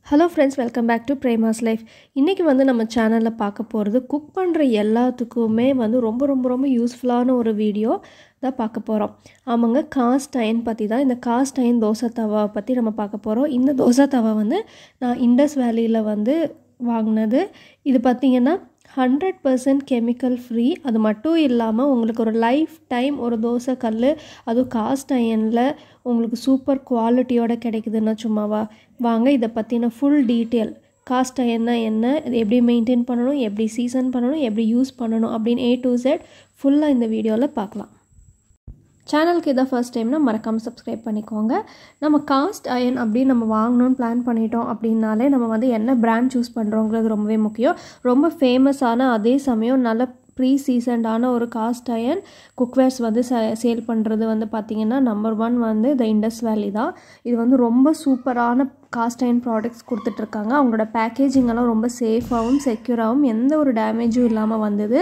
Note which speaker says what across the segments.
Speaker 1: hello friends welcome back to Prema's life இன்றைக்கி வந்து நம்ம சேனலில் பார்க்க போகிறது குக் பண்ணுற எல்லாத்துக்குமே வந்து ரொம்ப ரொம்ப ரொம்ப யூஸ்ஃபுல்லான ஒரு வீடியோ தான் பார்க்க போகிறோம் ஆமாங்க காஸ்ட் அயன் பற்றி தான் இந்த காஸ்ட் அயன் தோசை தவா பற்றி நம்ம பார்க்க போகிறோம் இந்த தோசை தவா வந்து நான் இண்டஸ் வேலியில் வந்து வாங்கினது இது பார்த்திங்கன்னா ஹண்ட்ரட் பர்சன்ட் கெமிக்கல் ஃப்ரீ அது மட்டும் இல்லாமல் உங்களுக்கு ஒரு லைஃப் டைம் ஒரு தோசை கல் அதுவும் காஸ்ட் அயனில் உங்களுக்கு சூப்பர் குவாலிட்டியோட கிடைக்குதுன்னா சும்மாவா வாங்க இதை பற்றின ஃபுல் டீட்டெயில் காஸ்ட் அயன்னா என்ன இது எப்படி மெயின்டைன் பண்ணணும் எப்படி சீசன் பண்ணணும் எப்படி யூஸ் பண்ணணும் அப்படின்னு ஏ டு ஜெட் ஃபுல்லாக இந்த வீடியோவில் பார்க்கலாம் சேனலுக்கு இதான் ஃபர்ஸ்ட் டைம்னா மறக்காமல் சப்ஸ்கிரைப் பண்ணிக்கோங்க நம்ம காஸ்ட் அயன் அப்படின்னு நம்ம வாங்கணும்னு பிளான் பண்ணிட்டோம் அப்படின்னாலே நம்ம வந்து என்ன பிராண்ட் சூஸ் பண்ணுறோங்கிறது ரொம்பவே முக்கியம் ரொம்ப ஃபேமஸான அதே சமயம் நல்ல ப்ரீ சீசன்டான ஒரு காஸ்ட் அயன் குக்வேர்ஸ் வந்து ச சேல் பண்ணுறது வந்து பார்த்திங்கன்னா நம்பர் ஒன் வந்து த இண்டஸ் வேலி தான் இது வந்து ரொம்ப சூப்பரான காஸ்ட் அயன் ப்ராடக்ட்ஸ் கொடுத்துட்ருக்காங்க அவங்களோட பேக்கேஜிங் எல்லாம் ரொம்ப சேஃபாகவும் செக்யூராகவும் எந்த ஒரு டேமேஜும் இல்லாமல் வந்தது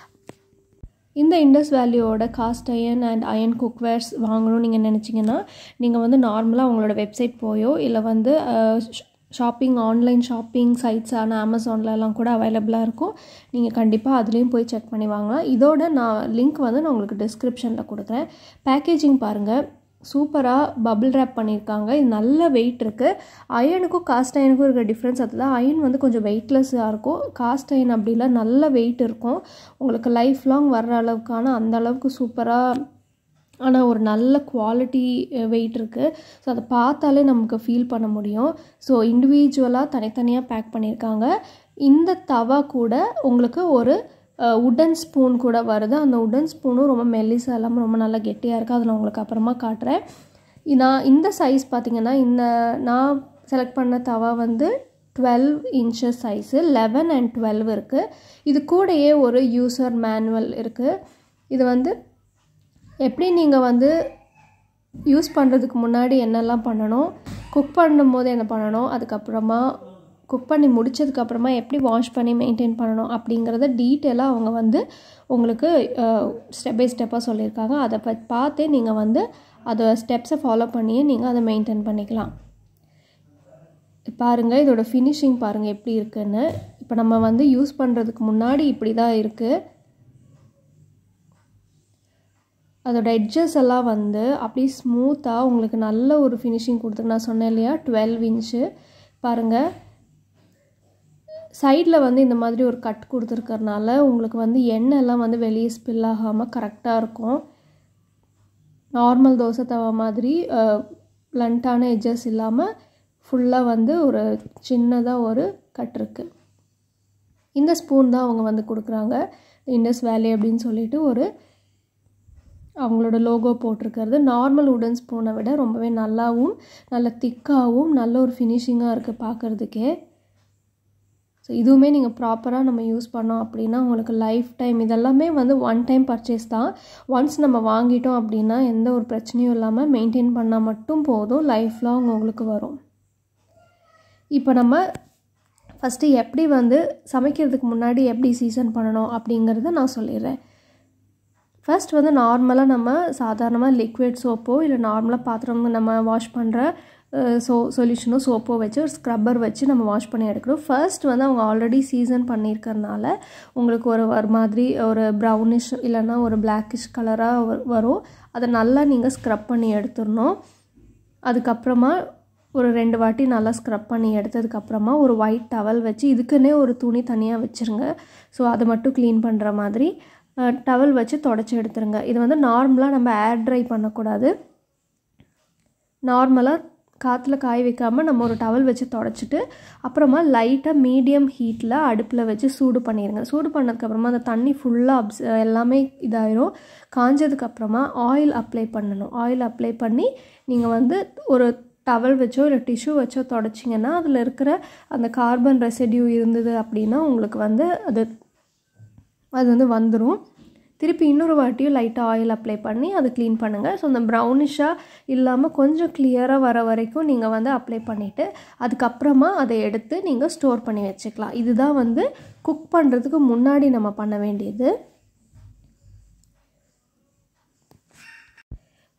Speaker 1: இந்த இண்டஸ் வேல்யூவோட cast iron and iron cookwares வாங்கணும்னு நீங்கள் நினச்சிங்கன்னா நீங்கள் வந்து நார்மலாக அவங்களோட வெப்சைட் போயோ இல்லை வந்து ஷாப்பிங் ஆன்லைன் ஷாப்பிங் சைட்ஸான அமேசான்லலாம் கூட அவைலபிளாக இருக்கும் நீங்கள் கண்டிப்பாக அதுலேயும் போய் செக் பண்ணி வாங்கலாம் இதோட நான் லிங்க் வந்து நான் உங்களுக்கு டிஸ்கிரிப்ஷனில் கொடுக்குறேன் பேக்கேஜிங் பாருங்கள் சூப்பராக பபிள் ரேப் பண்ணியிருக்காங்க இது நல்ல வெயிட் இருக்குது அயனுக்கும் காஸ்ட் அயனுக்கும் இருக்கிற டிஃப்ரென்ஸ் அதுதான் அயன் வந்து கொஞ்சம் வெயிட்லெஸ்ஸாக இருக்கும் காஸ்ட் அயன் அப்படிலாம் நல்ல வெயிட் இருக்கும் உங்களுக்கு லைஃப் லாங் வர்ற அளவுக்கான அந்த அளவுக்கு சூப்பராக ஆனால் ஒரு நல்ல குவாலிட்டி வெயிட் இருக்குது ஸோ அதை பார்த்தாலே நமக்கு ஃபீல் பண்ண முடியும் ஸோ இண்டிவிஜுவலாக தனித்தனியாக பேக் பண்ணியிருக்காங்க இந்த தவா கூட உங்களுக்கு ஒரு உடன் ஸ்பூன் கூட வருது அந்த உடன் ஸ்பூனும் ரொம்ப மெல்லிசாக இல்லாமல் ரொம்ப நல்லா கெட்டியாக இருக்குது அதை நான் உங்களுக்கு அப்புறமா காட்டுறேன் நான் இந்த சைஸ் பார்த்திங்கன்னா இந்த நான் செலக்ட் பண்ண தவா வந்து twelve inches size eleven and twelve இருக்குது இது கூடயே ஒரு யூசர் மேனுவல் இருக்குது இது வந்து எப்படி நீங்கள் வந்து யூஸ் பண்ணுறதுக்கு முன்னாடி என்னெல்லாம் பண்ணணும் குக் பண்ணும்போது என்ன பண்ணணும் அதுக்கப்புறமா குக் பண்ணி முடித்ததுக்கப்புறமா எப்படி வாஷ் பண்ணி மெயின்டைன் பண்ணணும் அப்படிங்கிறத டீட்டெயிலாக அவங்க வந்து உங்களுக்கு ஸ்டெப் பை ஸ்டெப்பாக சொல்லியிருக்காங்க அதை ப பார்த்தே நீங்கள் வந்து அதை ஸ்டெப்ஸை ஃபாலோ பண்ணியே நீங்கள் அதை மெயின்டைன் பண்ணிக்கலாம் பாருங்கள் இதோட ஃபினிஷிங் பாருங்கள் எப்படி இருக்குன்னு இப்போ நம்ம வந்து யூஸ் பண்ணுறதுக்கு முன்னாடி இப்படி தான் இருக்குது அதோட எட்ஜஸ் எல்லாம் வந்து அப்படியே ஸ்மூத்தாக உங்களுக்கு நல்ல ஒரு ஃபினிஷிங் கொடுத்துருக்கு நான் சொன்னேன் இல்லையா டுவெல் இன்ச்சு பாருங்கள் சைடில் வந்து இந்த மாதிரி ஒரு கட் கொடுத்துருக்கறனால உங்களுக்கு வந்து எண்ணெய்லாம் வந்து வெளியே ஸ்பில் ஆகாமல் கரெக்டாக இருக்கும் நார்மல் தோசை தவா மாதிரி ப்ளண்ட்டான எட்ஜஸ் இல்லாமல் ஃபுல்லாக வந்து ஒரு சின்னதாக ஒரு கட் இருக்குது இந்த ஸ்பூன் தான் அவங்க வந்து கொடுக்குறாங்க இண்டஸ் வேலி அப்படின்னு சொல்லிட்டு ஒரு அவங்களோட லோகோ போட்டிருக்கிறது நார்மல் உடன் ஸ்பூனை விட ரொம்பவே நல்லாவும் நல்ல திக்காகவும் நல்ல ஒரு ஃபினிஷிங்காக இருக்குது பார்க்குறதுக்கே ஸோ இதுவுமே நீங்கள் ப்ராப்பராக நம்ம யூஸ் பண்ணோம் அப்படின்னா உங்களுக்கு லைஃப் டைம் இதெல்லாமே வந்து ஒன் டைம் பர்ச்சேஸ் தான் ஒன்ஸ் நம்ம வாங்கிட்டோம் அப்படின்னா எந்த ஒரு பிரச்சனையும் இல்லாமல் மெயின்டைன் பண்ணால் மட்டும் போதும் லைஃப் லாங் உங்களுக்கு வரும் இப்போ நம்ம ஃபஸ்ட்டு எப்படி வந்து சமைக்கிறதுக்கு முன்னாடி எப்படி சீசன் பண்ணணும் அப்படிங்கிறத நான் சொல்லிடுறேன் ஃபர்ஸ்ட் வந்து நார்மலாக நம்ம சாதாரணமாக லிக்விட் சோப்போ இல்லை நார்மலாக பாத்திரம் நம்ம வாஷ் பண்ணுற சோ சொல்யூஷனோ சோப்போ வச்சு ஒரு ஸ்க்ரப்பர் வச்சு நம்ம வாஷ் பண்ணி எடுக்கணும் ஃபர்ஸ்ட் வந்து அவங்க ஆல்ரெடி சீசன் பண்ணியிருக்கறனால உங்களுக்கு ஒரு ஒரு மாதிரி ஒரு ப்ரௌனிஷ் இல்லைன்னா ஒரு பிளாக்கிஷ் கலராக வரும் அதை நல்லா நீங்கள் ஸ்க்ரப் பண்ணி எடுத்துடணும் அதுக்கப்புறமா ஒரு ரெண்டு வாட்டி நல்லா ஸ்க்ரப் பண்ணி எடுத்ததுக்கப்புறமா ஒரு ஒயிட் டவல் வச்சு இதுக்குன்னே ஒரு துணி தனியாக வச்சுருங்க ஸோ அதை மட்டும் க்ளீன் பண்ணுற மாதிரி டவல் வச்சு தொடச்சி எடுத்துருங்க இது வந்து நார்மலாக நம்ம ஏர் ட்ரை பண்ணக்கூடாது நார்மலாக காற்றுல காய வைக்காமல் நம்ம ஒரு டவல் வச்சு தொடச்சிட்டு அப்புறமா லைட்டாக மீடியம் ஹீட்டில் அடுப்பில் வச்சு சூடு பண்ணிடுங்க சூடு பண்ணதுக்கப்புறமா அந்த தண்ணி ஃபுல்லாக அப்ஸ் எல்லாமே இதாயிரும் காஞ்சதுக்கப்புறமா ஆயில் அப்ளை பண்ணணும் ஆயில் அப்ளை பண்ணி நீங்கள் வந்து ஒரு டவல் வச்சோ இல்லை டிஷ்யூ வச்சோ தொடச்சிங்கன்னா அதில் இருக்கிற அந்த கார்பன் ரெசிடியூ இருந்தது அப்படின்னா உங்களுக்கு வந்து அது அது வந்து வந்துடும் திருப்பி இன்னொரு வாட்டியும் லைட்டாக ஆயில் அப்ளை பண்ணி அதை க்ளீன் பண்ணுங்கள் ஸோ அந்த ப்ரௌனிஷாக இல்லாமல் கொஞ்சம் கிளியராக வர வரைக்கும் நீங்கள் வந்து அப்ளை பண்ணிவிட்டு அதுக்கப்புறமா அதை எடுத்து நீங்கள் ஸ்டோர் பண்ணி வச்சுக்கலாம் இதுதான் வந்து குக் பண்ணுறதுக்கு முன்னாடி நம்ம பண்ண வேண்டியது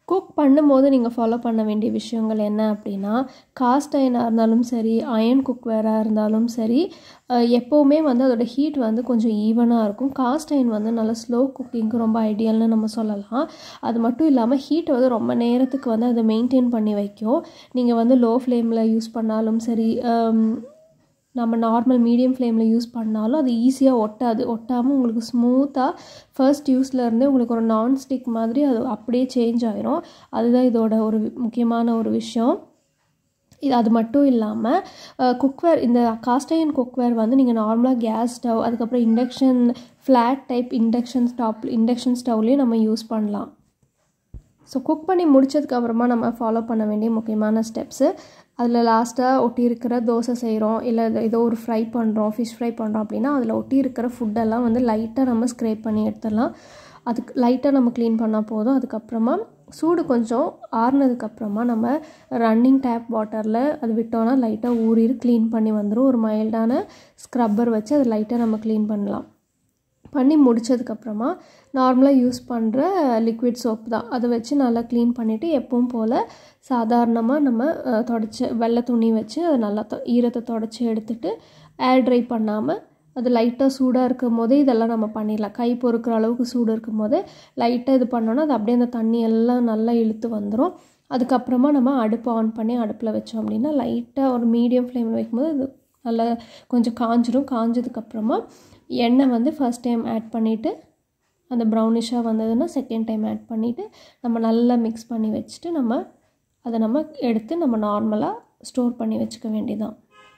Speaker 1: குக் பண்ணும்போது நீங்கள் ஃபாலோ பண்ண வேண்டிய விஷயங்கள் என்ன அப்படின்னா காஸ்ட் அயனாக இருந்தாலும் சரி அயன் குக்வேராக இருந்தாலும் சரி அஹ், எப்போவுமே வந்து அதோட ஹீட் வந்து கொஞ்சம் ஈவனாக இருக்கும் காஸ்ட் அயன் வந்து நல்லா ஸ்லோ குக்கிங்க்கு ரொம்ப ஐடியல்னு நம்ம சொல்லலாம் அது மட்டும் இல்லாமல் ஹீட் வந்து ரொம்ப நேரத்துக்கு வந்து அதை மெயின்டைன் பண்ணி வைக்கும் நீங்கள் வந்து லோ ஃப்ளேமில் யூஸ் பண்ணாலும் சரி அம், நம்ம நார்மல் மீடியம் ஃப்ளேமில் யூஸ் பண்ணாலும் அது ஈஸியாக ஒட்டாது ஒட்டாமல் உங்களுக்கு ஸ்மூத்தாக ஃபர்ஸ்ட் யூஸ்லேருந்தே உங்களுக்கு ஒரு நான்ஸ்டிக் மாதிரி அது அப்படியே சேஞ்ச் ஆயிரும் அதுதான் இதோட ஒரு வி- முக்கியமான ஒரு விஷயம் இது அது மட்டும் இல்லாமல் குக்வேர் இந்த காஸ்டைன் குக்வேர் வந்து நீங்கள் நார்மலாக கேஸ் ஸ்டவ் அதுக்கப்புறம் induction flat type induction stove induction ஸ்டவ்லேயும் நம்ம யூஸ் பண்ணலாம் ஸோ குக் பண்ணி முடிச்சதுக்கு அப்புறமா நம்ம ஃபாலோ பண்ண வேண்டிய முக்கியமான ஸ்டெப்ஸு அதில் லாஸ்ட்டாக ஒட்டி இருக்கிற தோசை செய்கிறோம் இல்லை ஏதோ ஒரு ஃப்ரை பண்ணுறோம் ஃபிஷ் ஃப்ரை பண்ணுறோம் அப்படின்னா அதில் ஒட்டி இருக்கிற ஃபுட்டெல்லாம் வந்து லைட்டாக நம்ம ஸ்க்ரேப் பண்ணி எடுத்துடலாம் அதுக்கு லைட்டாக நம்ம க்ளீன் பண்ணால் போதும் அதுக்கப்புறமா சூடு கொஞ்சம் ஆறுனதுக்கப்புறமா நம்ம ரன்னிங் டேப் வாட்டரில் அது விட்டோன்னா லைட்டாக ஊறிடு க்ளீன் பண்ணி வந்துடும் ஒரு மைல்டான ஸ்க்ரப்பர் வச்சு அதை லைட்டாக நம்ம க்ளீன் பண்ணலாம் பண்ணி முடிச்சதுக்கப்புறமா நார்மலாக யூஸ் பண்ணுற லிக்விட் சோப் தான் அதை வச்சு நல்லா க்ளீன் பண்ணிவிட்டு எப்பவும் போல் சாதாரணமாக நம்ம அஹ், தொடச்ச வெள்ளை துணி வச்சு அதை நல்லா தொ- ஈரத்தை தொடச்சி எடுத்துட்டு ஏர் ட்ரை பண்ணாமல் அது லைட்டாக சூடாக இருக்கும் போதே இதெல்லாம் நம்ம பண்ணிடலாம் கை பொறுக்கிற அளவுக்கு சூடு இருக்கும் போதே லைட்டாக இது பண்ணோன்னா அது அப்படியே அந்த தண்ணி எல்லாம் நல்லா இழுத்து வந்துடும் அதுக்கப்புறமா நம்ம அடுப்பு ஆன் பண்ணி அடுப்பில் வச்சோம் அப்படின்னா லைட்டாக ஒரு மீடியம் ஃப்ளேமில் வைக்கும்போது இது நல்லா கொஞ்சம் காஞ்சிடும் காஞ்சதுக்கப்புறமா எண்ணெய் வந்து ஃபர்ஸ்ட் டைம் ஆட் பண்ணிவிட்டு அந்த ப்ரௌனிஷாக வந்ததுன்னா செகண்ட் டைம் ஆட் பண்ணிவிட்டு நம்ம நல்லா மிக்ஸ் பண்ணி வச்சுட்டு நம்ம அதை நம்ம எடுத்து நம்ம நார்மலாக ஸ்டோர் பண்ணி வச்சுக்க வேண்டியதான்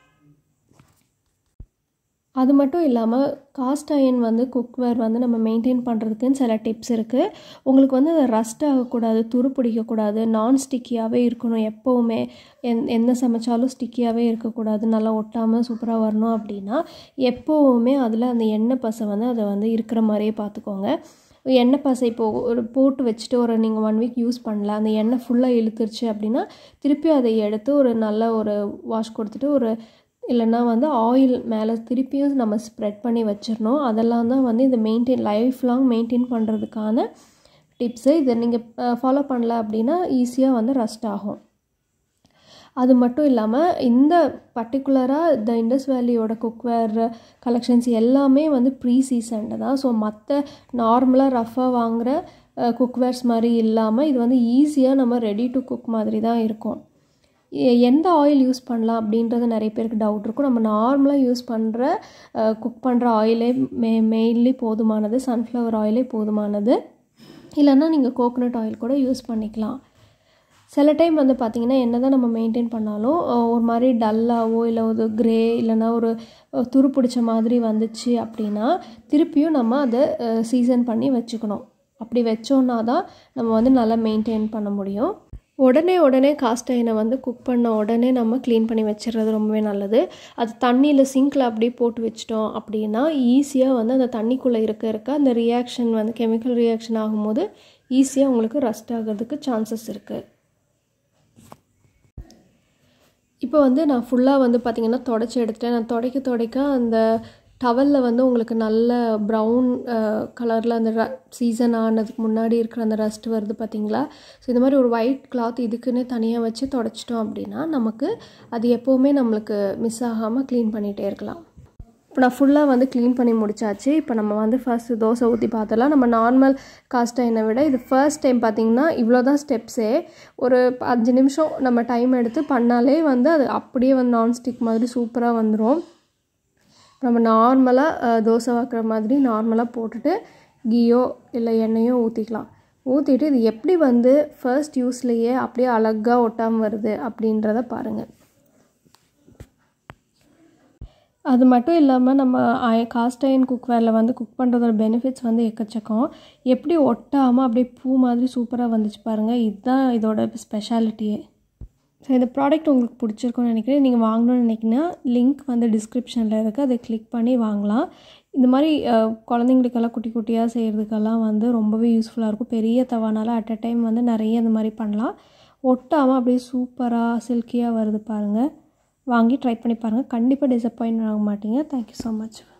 Speaker 1: அது மட்டும் இல்லாமல் காஸ்ட் அயன் வந்து குக்வேர் வந்து நம்ம மெயின்டைன் பண்ணுறதுக்குன்னு சில டிப்ஸ் இருக்குது உங்களுக்கு வந்து அது ரஸ்ட் ஆகக்கூடாது துரு பிடிக்கக்கூடாது நான் ஸ்டிக்கியாகவே இருக்கணும் எப்போவுமே எந் என்ன சமைச்சாலும் ஸ்டிக்கியாகவே இருக்கக்கூடாது நல்லா ஒட்டாமல் சூப்பராக வரணும் அப்படின்னா எப்போவுமே அதில் அந்த எண்ணெய் பசை வந்து அதை வந்து இருக்கிற மாதிரியே பார்த்துக்கோங்க எண்ணெய் பசை இப்போ ஒரு போட்டு வச்சுட்டு ஒரு நீங்கள் ஒன் வீக் யூஸ் பண்ணல அந்த எண்ணெய் ஃபுல்லாக இழுத்துருச்சு அப்படின்னா திருப்பி அதை எடுத்து ஒரு நல்ல ஒரு வாஷ் கொடுத்துட்டு ஒரு இல்லைன்னா வந்து ஆயில் மேலே திருப்பியும் நம்ம ஸ்ப்ரெட் பண்ணி வச்சிடணும் அதெல்லாம் தான் வந்து இந்த மெயின்டைன் லைஃப் லாங் மெயின்டைன் பண்ணுறதுக்கான டிப்ஸு இதை நீங்கள் ஃபாலோ பண்ணல அப்படின்னா ஈஸியாக வந்து ரஸ்ட் ஆகும் அது மட்டும் இல்லாமல் இந்த பர்டிகுலராக த இண்டஸ் வேலியோட குக்வேர் கலெக்ஷன்ஸ் எல்லாமே வந்து ப்ரீ சீசன்டு தான் ஸோ மற்ற நார்மலாக ரஃபாக வாங்குகிற குக்வேர்ஸ் மாதிரி இல்லாமல் இது வந்து ஈஸியாக நம்ம ரெடி டு குக் மாதிரி தான் இருக்கும் எ- எந்த ஆயில் யூஸ் பண்ணலாம் அப்படின்றது நிறைய பேருக்கு டவுட் இருக்கும் நம்ம நார்மலாக யூஸ் பண்ணுற குக் பண்ணுற ஆயிலே மே மெயின்லி போதுமானது சன்ஃப்ளவர் ஆயிலே போதுமானது இல்லைன்னா நீங்கள் கோகோனட் ஆயில் கூட யூஸ் பண்ணிக்கலாம் சில டைம் வந்து பார்த்திங்கன்னா என்ன தான் நம்ம மெயின்டைன் பண்ணாலும் அஹ், ஒரு மாதிரி டல்லாவோ இல்லை ஒரு கிரே இல்லைன்னா ஒரு அஹ், துரு பிடிச்ச மாதிரி வந்துச்சு அப்படின்னா திருப்பியும் நம்ம அதை சீசன் பண்ணி வச்சுக்கணும் அப்படி வச்சோன்னா தான் நம்ம வந்து நல்லா மெயின்டைன் பண்ண முடியும் உடனே உடனே காஸ்ட் அயனை வந்து குக் பண்ண உடனே நம்ம க்ளீன் பண்ணி வச்சிடுறது ரொம்பவே நல்லது அது தண்ணியில் சிங்கில் அப்படியே போட்டு வச்சிட்டோம் அப்படின்னா ஈஸியாக வந்து அந்த தண்ணிக்குள்ளே இருக்க இருக்க அந்த ரியாக்ஷன் வந்து கெமிக்கல் ரியாக்ஷன் ஆகும்போது ஈஸியாக உங்களுக்கு ரஸ்ட் ஆகிறதுக்கு சான்சஸ் இருக்குது இப்போ வந்து நான் ஃபுல்லாக வந்து பார்த்திங்கன்னா தொடச்சி எடுத்துட்டேன் நான் துடைக்க துடைக்க அந்த டவலில் வந்து உங்களுக்கு நல்ல ப்ரௌன் கலரில் அந்த ர சீசன் ஆனதுக்கு முன்னாடி இருக்கிற அந்த ரஸ்ட் வருது பார்த்தீங்களா ஸோ இந்த மாதிரி ஒரு ஒயிட் கிளாத் இதுக்குன்னே தனியாக வச்சு தொடச்சிட்டோம் அப்படின்னா நமக்கு அது எப்போவுமே நம்மளுக்கு மிஸ் ஆகாமல் க்ளீன் பண்ணிகிட்டே இருக்கலாம் இப்போ நான் ஃபுல்லாக வந்து க்ளீன் பண்ணி முடிச்சாச்சு இப்போ நம்ம வந்து ஃபர்ஸ்ட் தோசை ஊற்றி பார்த்தலாம் நம்ம நார்மல் காஸ்ட் டைனை விட இது ஃபர்ஸ்ட் டைம் பார்த்தீங்கன்னா இவ்வளோ தான் ஸ்டெப்ஸே ஒரு அஞ்சு நிமிஷம் நம்ம டைம் எடுத்து பண்ணாலே வந்து அது அப்படியே வந்து நான்ஸ்டிக் மாதிரி சூப்பராக வந்துடும் நம்ம நார்மலாக தோசை வாக்குற மாதிரி நார்மலாக போட்டுட்டு கீயோ இல்லை எண்ணெயோ ஊற்றிக்கலாம் ஊற்றிட்டு இது எப்படி வந்து ஃபர்ஸ்ட் யூஸ்லேயே அப்படியே அழகாக ஒட்டாமல் வருது அப்படின்றத பாருங்கள் அது மட்டும் இல்லாமல் நம்ம காஸ்ட் அயன் குக்வேரில் வந்து குக் பண்ணுறதோட பெனிஃபிட்ஸ் வந்து எக்கச்சக்கம் எப்படி ஒட்டாமல் அப்படியே பூ மாதிரி சூப்பராக வந்துச்சு பாருங்கள் இதுதான் இதோட ஸ்பெஷாலிட்டியே ஸோ இந்த ப்ராடக்ட் உங்களுக்கு பிடிச்சிருக்கும்னு நினைக்கிறேன் நீங்கள் வாங்கணும்னு நினைக்கிங்கன்னா லிங்க் வந்து டிஸ்கிரிப்ஷனில் இருக்குது அதை கிளிக் பண்ணி வாங்கலாம் இந்த மாதிரி அஹ், குழந்தைங்களுக்கெல்லாம் குட்டி குட்டியாக செய்கிறதுக்கெல்லாம் வந்து ரொம்பவே யூஸ்ஃபுல்லாக இருக்கும் பெரிய தவானால அட் அ டைம் வந்து நிறைய இந்த மாதிரி பண்ணலாம் ஒட்டாமல் அப்படியே சூப்பராக சில்கியாக வருது பாருங்கள் வாங்கி ட்ரை பண்ணி பாருங்கள் கண்டிப்பாக டிசப்பாயின்ட் ஆக மாட்டீங்க தேங்க்யூ ஸோ மச்